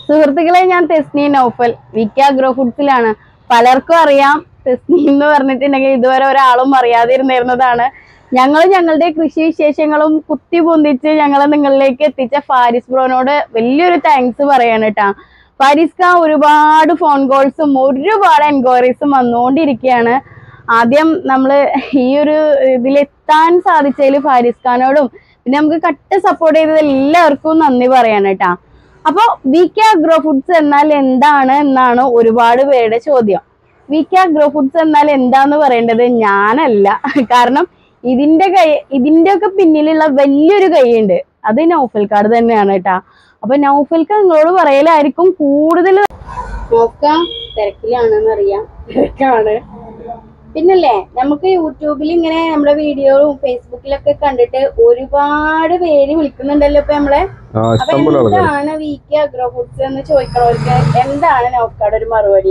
സുഹൃത്തുക്കളെ ഞാൻ തെസ്നി നൗഫൽ വിക്ക അഗ്രോ ഫുഡ്സിലാണ് പലർക്കും അറിയാം തെസ്നി എന്ന് പറഞ്ഞിട്ടുണ്ടെങ്കിൽ ഇതുവരെ ഒരാളും അറിയാതിരുന്നിരുന്നതാണ് ഞങ്ങൾ ഞങ്ങളുടെ കൃഷി വിശേഷങ്ങളും കുത്തി പൊന്തിച്ച് ഞങ്ങൾ നിങ്ങളിലേക്ക് എത്തിച്ച ഫാരിസ് ബ്രോനോട് വലിയൊരു താങ്ക്സ് പറയാണ് കേട്ടാ ഫാരിസ് ഖാൻ ഒരുപാട് ഫോൺ കോൾസും ഒരുപാട് എൻക്വയറീസും വന്നുകൊണ്ടിരിക്കുകയാണ് ആദ്യം നമ്മൾ ഈ ഒരു ഇതിലെത്താൻ സാധിച്ചതിൽ ഫാരിസ് ഖാനോടും പിന്നെ നമുക്ക് കട്ട് സപ്പോർട്ട് ചെയ്തത് എല്ലാവർക്കും നന്ദി പറയാണ് കേട്ടാ അപ്പൊ വി കെ അഗ്രോ ഫുഡ്സ് എന്നാൽ എന്താണ് എന്നാണ് ഒരുപാട് പേരുടെ ചോദ്യം വി കെ അഗ്രോ ഫുഡ്സ് എന്നാൽ എന്താന്ന് പറയേണ്ടത് ഞാനല്ല കാരണം ഇതിന്റെ കൈ ഇതിന്റെ ഒക്കെ പിന്നിലുള്ള വലിയൊരു കൈയുണ്ട് അത് നൗഫൽക്കാട് തന്നെയാണ് കേട്ടാ അപ്പൊ നൗഫൽക്ക നിങ്ങളോട് പറയലായിരിക്കും കൂടുതൽ നോക്കാം തിരക്കിലാണെന്ന് അറിയാം തിരക്കാണ് പിന്നല്ലേ നമുക്ക് യൂട്യൂബിൽ ഇങ്ങനെ നമ്മുടെ വീഡിയോയും ഫേസ്ബുക്കിലൊക്കെ കണ്ടിട്ട് ഒരുപാട് പേര് വിളിക്കുന്നുണ്ടല്ലോ ഇപ്പൊ നമ്മളെ ആ അപ്പൊ ഇഷ്ടം പോലെ ആൾക്കാർ എന്താണ് വി കെ അഗ്രോ ഫുഡ്സ് എന്ന് ചോദിക്കണവർക്ക് എന്താണ് നൗക്കാട് ഒരു മറുപടി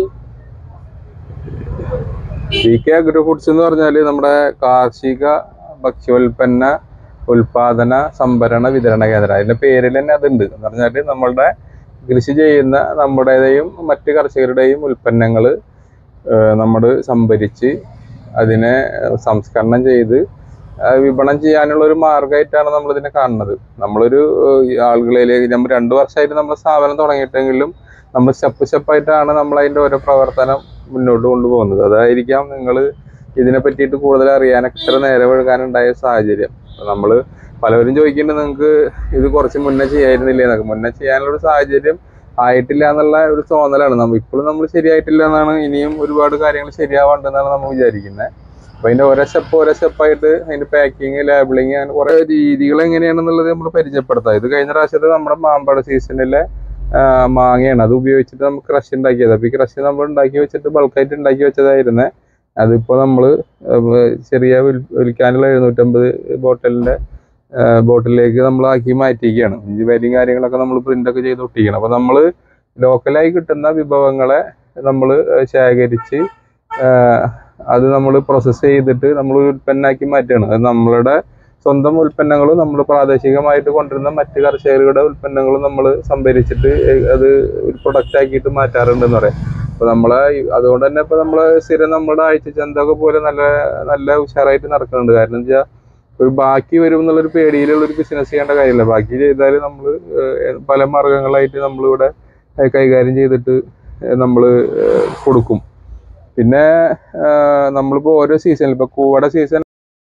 പി കെ അഗ്രോ ഫുഡ്സ് എന്ന് പറഞ്ഞാല് നമ്മുടെ കാർഷിക ഭക്ഷ്യോൽപ്പന്ന ഉൽപാദന സംഭരണ വിതരണ കേന്ദ്രം അതിന്റെ പേരിൽ തന്നെ അതുണ്ട് എന്ന് പറഞ്ഞാല് നമ്മളുടെ കൃഷി ചെയ്യുന്ന നമ്മുടേതെയും മറ്റ് കർഷകരുടെയും ഉൽപ്പന്നങ്ങൾ നമ്മൾ സംഭരിച്ച് അതിനെ സംസ്കരണം ചെയ്ത് ആ, വിപണനം ചെയ്യാനുള്ള ഒരു മാർഗമായിട്ടാണ് നമ്മൾ ഇതിനെ കാണുന്നത് നമ്മളൊരു ഏഹ്, ആളുകളിലേക്ക് നമ്മൾ രണ്ടു വർഷമായിട്ട് നമ്മുടെ സ്ഥാപനം തുടങ്ങിയിട്ടെങ്കിലും നമ്മൾ സ്റ്റെപ്പ് സ്റ്റെപ്പായിട്ടാണ് നമ്മൾ അതിന്റെ ഓരോ പ്രവർത്തനം മുന്നോട്ട് കൊണ്ടുപോകുന്നത് അതായിരിക്കാം നിങ്ങൾ ഇതിനെ പറ്റിയിട്ട് കൂടുതൽ അറിയാനൊക്കെ ഇത്ര നേരം ഒഴുകാനുണ്ടായ സാഹചര്യം നമ്മൾ പലവരും ചോദിക്കുന്നുണ്ട് നിങ്ങൾക്ക് ഇത് കുറച്ച് മുന്നേ ചെയ്യായിരുന്നില്ലേ എന്നൊക്കെ മുന്നേ ചെയ്യാനുള്ള ഒരു സാഹചര്യം ആയിട്ടില്ല എന്നുള്ള ഒരു തോന്നലാണ് നമ്മൾ ഇപ്പോഴും നമ്മൾ ശരിയായിട്ടില്ല എന്നാണ് ഇനിയും ഒരുപാട് കാര്യങ്ങൾ ശരിയാവാണ്ടെന്നാണ് നമ്മൾ വിചാരിക്കുന്നത് അപ്പൊ അതിന്റെ ഓരോ സ്റ്റെപ്പ് ഓരോ സ്റ്റെപ്പായിട്ട് അതിന്റെ പാക്കിങ് ലേബിളിങ് അങ്ങനെ കുറെ രീതികൾ എങ്ങനെയാണെന്നുള്ളത് നമ്മൾ പരിചയപ്പെടുത്താം ഇത് കഴിഞ്ഞ പ്രാവശ്യത്തെ നമ്മുടെ മാമ്പഴ സീസണിലെ ആ, മാങ്ങയാണ് അത് ഉപയോഗിച്ചിട്ട് നമുക്ക് ക്രഷ് ഉണ്ടാക്കിയത് അപ്പൊ ഈ ക്രഷ് നമ്മൾ ഉണ്ടാക്കി വെച്ചിട്ട് ബൾക്കായിട്ട് ഉണ്ടാക്കി വെച്ചതായിരുന്നേ അതിപ്പോ നമ്മള് ഏർ ചെറിയ വിൽ- വിൽക്കാനുള്ള എഴുന്നൂറ്റമ്പത് ബോട്ടലിന്റെ ബോട്ടിലേക്ക് നമ്മൾ ആക്കി മാറ്റിയിരിക്കുകയാണ് ഈ വരിയും കാര്യങ്ങളൊക്കെ നമ്മൾ പ്രിന്റ് ഒക്കെ ചെയ്ത് ഒട്ടിക്കണം അപ്പൊ നമ്മള് ലോക്കലായി കിട്ടുന്ന വിഭവങ്ങളെ നമ്മൾ ശേഖരിച്ച് ആ, അത് നമ്മൾ പ്രോസസ്സ് ചെയ്തിട്ട് നമ്മൾ ഉൽപ്പന്നമാക്കി മാറ്റുകയാണ് അത് നമ്മളുടെ സ്വന്തം ഉൽപ്പന്നങ്ങളും നമ്മൾ പ്രാദേശികമായിട്ട് കൊണ്ടുവരുന്ന മറ്റ് കർഷകരുടെ ഉൽപ്പന്നങ്ങളും നമ്മൾ സംഭരിച്ചിട്ട് അത് ഒരു പ്രൊഡക്റ്റ് ആക്കിയിട്ട് മാറ്റാറുണ്ടെന്ന് പറയാം അപ്പൊ നമ്മളെ ഈ- അതുകൊണ്ട് തന്നെ ഇപ്പൊ നമ്മള് സ്ഥിരം നമ്മുടെ ആഴ്ച ചന്തൊക്കെ പോലെ നല്ല നല്ല ഉഷാറായിട്ട് നടക്കുന്നുണ്ട് കാരണം എന്താ ഒരു ബാക്കി വരും എന്നുള്ളൊരു പേടിയിലുള്ള ഒരു ബിസിനസ് ചെയ്യേണ്ട കാര്യമില്ല ബാക്കി ചെയ്താൽ നമ്മൾ പല മാർഗങ്ങളായിട്ട് നമ്മളിവിടെ ഏഹ് കൈകാര്യം ചെയ്തിട്ട് നമ്മൾ കൊടുക്കും പിന്നെ ഏഹ് നമ്മളിപ്പോ ഓരോ സീസണിൽ ഇപ്പൊ കൂവട സീസൺ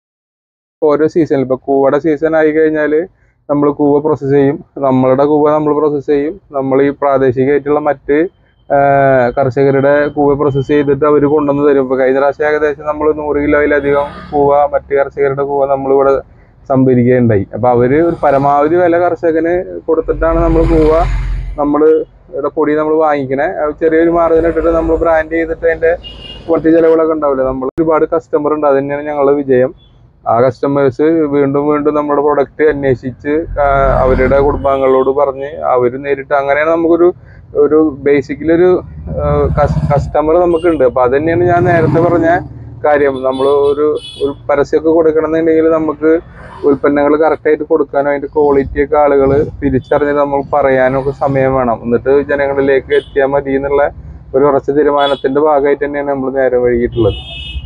ഓരോ സീസണിൽ ഇപ്പൊ കൂവട സീസൺ ആയി കഴിഞ്ഞാൽ നമ്മൾ കൂവ പ്രോസസ്സ് ചെയ്യും നമ്മളുടെ കൂവ നമ്മൾ പ്രോസസ്സ് ചെയ്യും നമ്മൾ ഈ പ്രാദേശികമായിട്ടുള്ള മറ്റ് ആഹ് കർഷകരുടെ കൂവ പ്രോസസ്സ് ചെയ്തിട്ട് അവർ കൊണ്ടുവന്ന് തരും ഇപ്പൊ കഴിഞ്ഞ പ്രാവശ്യം ഏകദേശം നമ്മൾ നൂറ് കിലോയിലധികം കൂവ മറ്റ് കർഷകരുടെ കൂവ നമ്മളിവിടെ സംഭരിക്കുകയുണ്ടായി അപ്പൊ അവര് ഒരു പരമാവധി വില കർഷകന് കൊടുത്തിട്ടാണ് നമ്മൾ കൂവ നമ്മൾ ഇവിടെ പൊടി നമ്മൾ വാങ്ങിക്കണേ അത് ചെറിയൊരു മാർജിൻ ഇട്ടിട്ട് നമ്മൾ ബ്രാൻഡ് ചെയ്തിട്ട് അതിന്റെ മറ്റു ചിലവുകളൊക്കെ ഉണ്ടാവില്ല നമ്മൾ ഒരുപാട് കസ്റ്റമർ ഉണ്ട് അത് തന്നെയാണ് ഞങ്ങളുടെ വിജയം ആ കസ്റ്റമേഴ്സ് വീണ്ടും വീണ്ടും നമ്മുടെ പ്രൊഡക്റ്റ് അന്വേഷിച്ച് ആ, അവരുടെ കുടുംബാംഗങ്ങളോട് പറഞ്ഞ് അവർ നേരിട്ട് അങ്ങനെയാണ് നമുക്കൊരു ഒരു ബേസിക്കലി ഒരു കസ്റ്റമർ നമുക്കുണ്ട് അപ്പൊ അത് തന്നെയാണ് ഞാൻ നേരത്തെ പറഞ്ഞ കാര്യം നമ്മൾ ഒരു ഒരു പരസ്യമൊക്കെ കൊടുക്കണമെന്നുണ്ടെങ്കിൽ നമുക്ക് ഉൽപ്പന്നങ്ങൾ കറക്റ്റായിട്ട് കൊടുക്കാനും അതിന്റെ ക്വാളിറ്റി ഒക്കെ ആളുകൾ തിരിച്ചറിഞ്ഞ് നമ്മൾ പറയാനും ഒക്കെ സമയം വേണം എന്നിട്ട് ജനങ്ങളിലേക്ക് എത്തിയാൽ മതി എന്നുള്ള ഒരു ഉറച്ച തീരുമാനത്തിന്റെ ഭാഗമായിട്ട് തന്നെയാണ് നമ്മൾ നേരെ വൈകിട്ടുള്ളത്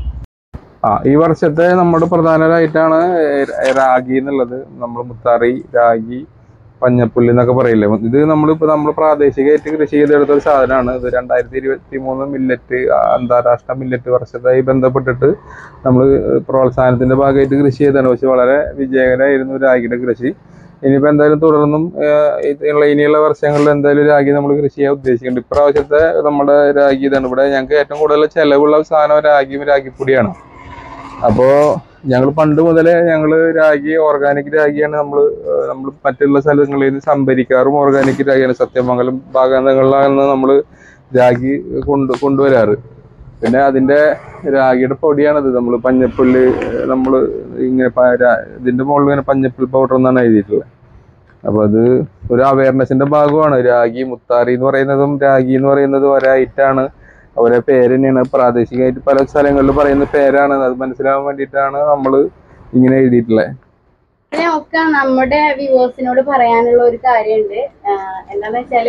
ആ ഈ വർഷത്തെ നമ്മുടെ പ്രധാനമായിട്ടാണ് രാഗി എന്നുള്ളത് നമ്മൾ മുത്താറി രാഗി പഞ്ഞപ്പുല്ല് എന്നൊക്കെ പറയില്ലേ ഇത് നമ്മളിപ്പോ നമ്മൾ പ്രാദേശികമായിട്ട് കൃഷി ചെയ്തെടുത്ത ഒരു സാധനമാണ് ഇത് രണ്ടായിരത്തി ഇരുപത്തി മൂന്ന് മില്ലറ്റ് അന്താരാഷ്ട്ര മില്ലറ്റ് വർഷത്തായി ബന്ധപ്പെട്ടിട്ട് നമ്മൾ പ്രോത്സാഹനത്തിന്റെ ഭാഗമായിട്ട് കൃഷി ചെയ്തതാണ് പക്ഷെ വളരെ വിജയകരമായിരുന്നു രാഗിയുടെ കൃഷി ഇനിയിപ്പോ എന്തായാലും തുടർന്നും ഏഹ്, ഇതിനുള്ള ഇനിയുള്ള വർഷങ്ങളിൽ എന്തായാലും രാഗി നമ്മൾ കൃഷി ചെയ്യാൻ ഉദ്ദേശിക്കുന്നുണ്ട് ഇപ്രാവശ്യത്തെ നമ്മുടെ രാഗി ഇതാണ് ഇവിടെ ഞങ്ങൾക്ക് ഏറ്റവും കൂടുതൽ ചെലവുള്ള സാധനം രാഗിയും രാഗിപ്പൊടിയാണ് അപ്പോ ഞങ്ങൾ പണ്ട് മുതലേ ഞങ്ങൾ രാഗി ഓർഗാനിക് രാഗിയാണ് നമ്മൾ നമ്മൾ മറ്റുള്ള സ്ഥലങ്ങളിൽ നിന്ന് സംഭരിക്കാറും ഓർഗാനിക് രാഗിയാണ് സത്യമംഗലം ഭാഗങ്ങളിലാണ് നമ്മൾ രാഗി കൊണ്ട് കൊണ്ടുവരാറ് പിന്നെ അതിന്റെ രാഗിയുടെ പൊടിയാണത് നമ്മൾ പഞ്ഞപ്പുല്ല് നമ്മൾ ഇങ്ങനെ പ- രാ- ഇതിന്റെ മുകളിൽ ഇങ്ങനെ പഞ്ഞപ്പുൽ പൗഡർ എന്നാണ് എഴുതിയിട്ടുള്ളത് അപ്പൊ അത് ഒരു അവയർനെസിന്റെ ഭാഗമാണ് രാഗി മുത്താറി എന്ന് പറയുന്നതും രാഗി എന്ന് പറയുന്നതും ഒരൈറ്റാണ് അവരെ പേര് തന്നെയാണ് പ്രാദേശികമായിട്ട് പല സ്ഥലങ്ങളിൽ പറയുന്ന പേരാണ് അത് മനസ്സിലാവാൻ വേണ്ടിയിട്ടാണ് നമ്മൾ ഇങ്ങനെ എഴുതിയിട്ടുള്ളത് പിന്നെ ഒക്കെ നമ്മുടെ വ്യൂവേഴ്സിനോട് പറയാനുള്ള ഒരു കാര്യമുണ്ട് ആഹ് എന്താന്ന് വെച്ചാല്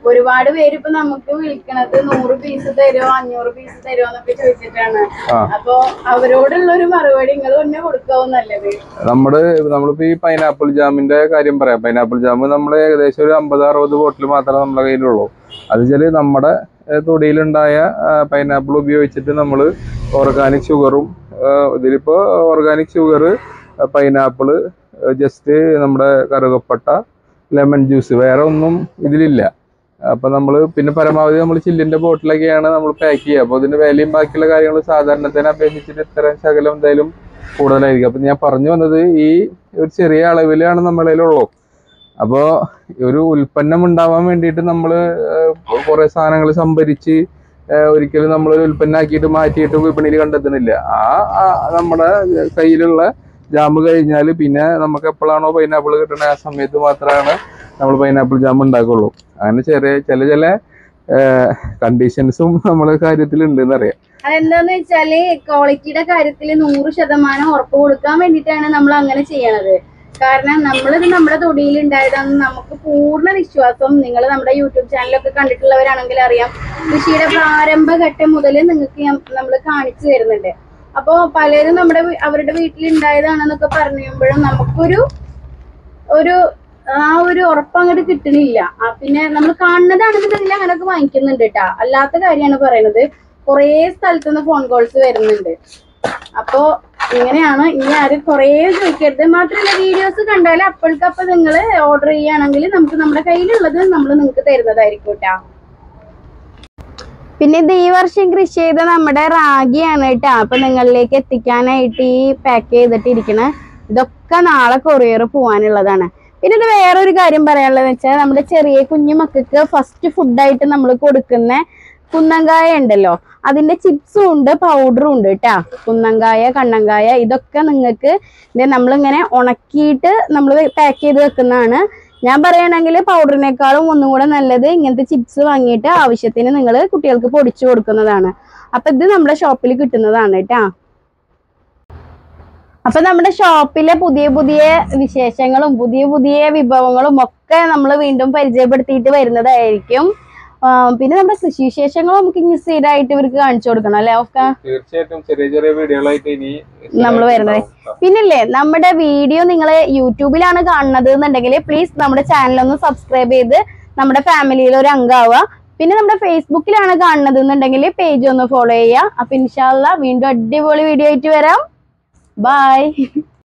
ഒരുപാട് പേര് ഇപ്പൊ നമുക്ക് വിളിക്കണത് നൂറ് പീസ് തരുമോ അഞ്ഞൂറ് പീസ് തരുമോ എന്നൊക്കെ ചോദിച്ചിട്ടാണ് ആ. അപ്പൊ അവരോടുള്ള ഒരു മറുപടി നിങ്ങൾ തന്നെ കൊടുക്കാവും നല്ലത് നമ്മുടെ നമ്മളിപ്പോ ഈ പൈനാപ്പിൾ ജാമിന്റെ കാര്യം പറയാം പൈനാപ്പിൾ ജാം നമ്മൾ ഏകദേശം ഒരു അമ്പത് അറുപത് ബോട്ടിൽ മാത്രമേ നമ്മുടെ കയ്യിലുള്ളൂ അത് വെച്ചാല് നമ്മുടെ ഏഹ്, തൊടിയിലുണ്ടായ പൈനാപ്പിൾ ഉപയോഗിച്ചിട്ട് നമ്മൾ ഓർഗാനിക് ഷുഗറും ഇതിലിപ്പോ ഓർഗാനിക് ഷുഗർ പൈനാപ്പിള് ജസ്റ്റ് നമ്മുടെ കറുകപ്പട്ട ലെമൺ ജ്യൂസ് വേറെ ഒന്നും ഇതിലില്ല അപ്പൊ നമ്മൾ പിന്നെ പരമാവധി നമ്മൾ ചില്ലിന്റെ ബോട്ടിലൊക്കെയാണ് നമ്മൾ പാക്ക് ചെയ്യുക അപ്പോൾ ഇതിന്റെ വിലയും ബാക്കിയുള്ള കാര്യങ്ങൾ സാധാരണത്തിനെ അപേക്ഷിച്ചിട്ട് ഇത്തരം ശകലം എന്തായാലും കൂടുതലായിരിക്കും അപ്പൊ ഞാൻ പറഞ്ഞു വന്നത് ഈ ഒരു ചെറിയ അളവിലാണ് നമ്മളെ കയ്യിലുള്ളൂ അപ്പോൾ ഒരു ഉൽപ്പന്നം ഉണ്ടാവാൻ വേണ്ടിയിട്ട് നമ്മൾ കുറെ സാധനങ്ങൾ സംഭരിച്ച് ഏഹ് ഒരിക്കലും നമ്മൾ ഒരു ഉൽപ്പന്നമാക്കിയിട്ട് മാറ്റിയിട്ട് വിപണിയിൽ കണ്ടെത്തുന്നില്ല ആ ആ നമ്മുടെ കയ്യിലുള്ള ജാം കഴിഞ്ഞാൽ പിന്നെ നമുക്ക് എപ്പോഴാണോ പൈനാപ്പിൾ കിട്ടുന്ന ആ സമയത്ത് മാത്രമാണ് നമ്മൾ പൈനാപ്പിൾ ജാം ഉണ്ടാക്കുള്ളൂ അങ്ങനെ ചെറിയ ചില ചില കണ്ടീഷൻസും നമ്മളെ കാര്യത്തിൽ ഉണ്ട് എന്നറിയാം അതെന്താന്ന് വെച്ചാല് ക്വാളിറ്റിയുടെ കാര്യത്തിൽ നൂറ് ശതമാനം ഉറപ്പ് കൊടുക്കാൻ വേണ്ടിയിട്ടാണ് നമ്മൾ അങ്ങനെ ചെയ്യണത് കാരണം നമ്മളിത് നമ്മുടെ തൊടിയിൽ ഉണ്ടായതാണെന്ന് നമുക്ക് പൂർണ്ണ വിശ്വാസം നിങ്ങൾ നമ്മുടെ യൂട്യൂബ് ചാനലൊക്കെ കണ്ടിട്ടുള്ളവരാണെങ്കിൽ അറിയാം കൃഷിയുടെ പ്രാരംഭഘട്ടം മുതൽ നിങ്ങൾക്ക് നമ്മൾ കാണിച്ചു തരുന്നുണ്ട് അപ്പോ പലരും നമ്മുടെ വീ- അവരുടെ വീട്ടിൽ ഉണ്ടായതാണെന്നൊക്കെ പറയുമ്പോഴും നമുക്കൊരു ഒരു ആ ഒരു ഉറപ്പ് അങ്ങോട്ട് കിട്ടണില്ല ആ പിന്നെ നമ്മൾ കാണുന്നതാണെന്നുണ്ടെങ്കിൽ അങ്ങനെയൊക്കെ വാങ്ങിക്കുന്നുണ്ട് കേട്ടാ അല്ലാത്ത കാര്യമാണ് പറയണത് കുറേ സ്ഥലത്തു നിന്ന് ഫോൺ കോൾസ് വരുന്നുണ്ട് അപ്പോ ഇങ്ങനെയാണ് ഇനി ആരും കുറേ ചോദിക്കരുത് മാത്രമല്ല വീഡിയോസ് കണ്ടാൽ അപ്പോഴക്കപ്പൊ നിങ്ങൾ ഓർഡർ ചെയ്യുകയാണെങ്കിൽ നമുക്ക് നമ്മുടെ കയ്യിലുള്ളത് നമ്മൾ നിങ്ങൾക്ക് തരുന്നതായിരിക്കും കേട്ടാ പിന്നെ ഇത് ഈ വർഷം കൃഷി ചെയ്ത നമ്മുടെ റാഗിയാണ് കേട്ടോ അപ്പൊ നിങ്ങളിലേക്ക് എത്തിക്കാനായിട്ട് ഈ പാക്ക് ചെയ്തിട്ട് ഇരിക്കണ ഇതൊക്കെ നാളെ കൊറിയർ പോവാനുള്ളതാണ് പിന്നെ ഇത് വേറൊരു കാര്യം പറയാനുള്ളത് വെച്ചാൽ നമ്മുടെ ചെറിയ കുഞ്ഞു മക്കൾക്ക് ഫസ്റ്റ് ഫുഡായിട്ട് നമ്മൾ കൊടുക്കുന്ന കുന്നങ്കായ ഉണ്ടല്ലോ അതിന്റെ ചിപ്സും ഉണ്ട് പൗഡറും ഉണ്ട് കേട്ടാ കുന്നങ്കായ കണ്ണങ്കായ ഇതൊക്കെ നിങ്ങൾക്ക് ഇത് നമ്മളിങ്ങനെ ഉണക്കിയിട്ട് നമ്മൾ പാക്ക് ചെയ്ത് വെക്കുന്നതാണ് ഞാൻ പറയുകയാണെങ്കിൽ പൗഡറിനേക്കാളും ഒന്നും കൂടെ നല്ലത് ഇങ്ങനത്തെ ചിപ്സ് വാങ്ങിയിട്ട് ആവശ്യത്തിന് നിങ്ങൾ കുട്ടികൾക്ക് പൊടിച്ചു കൊടുക്കുന്നതാണ് അപ്പൊ ഇത് നമ്മുടെ ഷോപ്പിൽ കിട്ടുന്നതാണ് കേട്ടാ അപ്പൊ നമ്മുടെ ഷോപ്പിലെ പുതിയ പുതിയ വിശേഷങ്ങളും പുതിയ പുതിയ വിഭവങ്ങളും ഒക്കെ നമ്മൾ വീണ്ടും പരിചയപ്പെടുത്തിയിട്ട് വരുന്നതായിരിക്കും ആ, പിന്നെ നമ്മുടെ കൃഷി വിശേഷങ്ങളും നമുക്ക് ഇനി സ്ഥിരമായിട്ട് ഇവർക്ക് കാണിച്ചു കൊടുക്കണം അല്ലേ ഒക്കെ തീർച്ചയായിട്ടും ചെറിയ ചെറിയ വീഡിയോകളായിട്ട് ഇനി നമ്മള് വരുന്നത്. പിന്നില്ലേ നമ്മുടെ വീഡിയോ നിങ്ങൾ യൂട്യൂബിലാണ് കാണുന്നത് എന്നുണ്ടെങ്കിൽ പ്ലീസ് നമ്മുടെ ചാനൽ ഒന്ന് സബ്സ്ക്രൈബ് ചെയ്ത് നമ്മുടെ ഫാമിലിയിൽ ഒരു അംഗമാവുക പിന്നെ നമ്മുടെ ഫേസ്ബുക്കിലാണ് കാണുന്നത് എന്നുണ്ടെങ്കിൽ പേജ് ഒന്ന് ഫോളോ ചെയ്യുക അപ്പൊ ഇൻഷാല്ല വീണ്ടും അടിപൊളി വീഡിയോ ആയിട്ട് വരാം ബൈ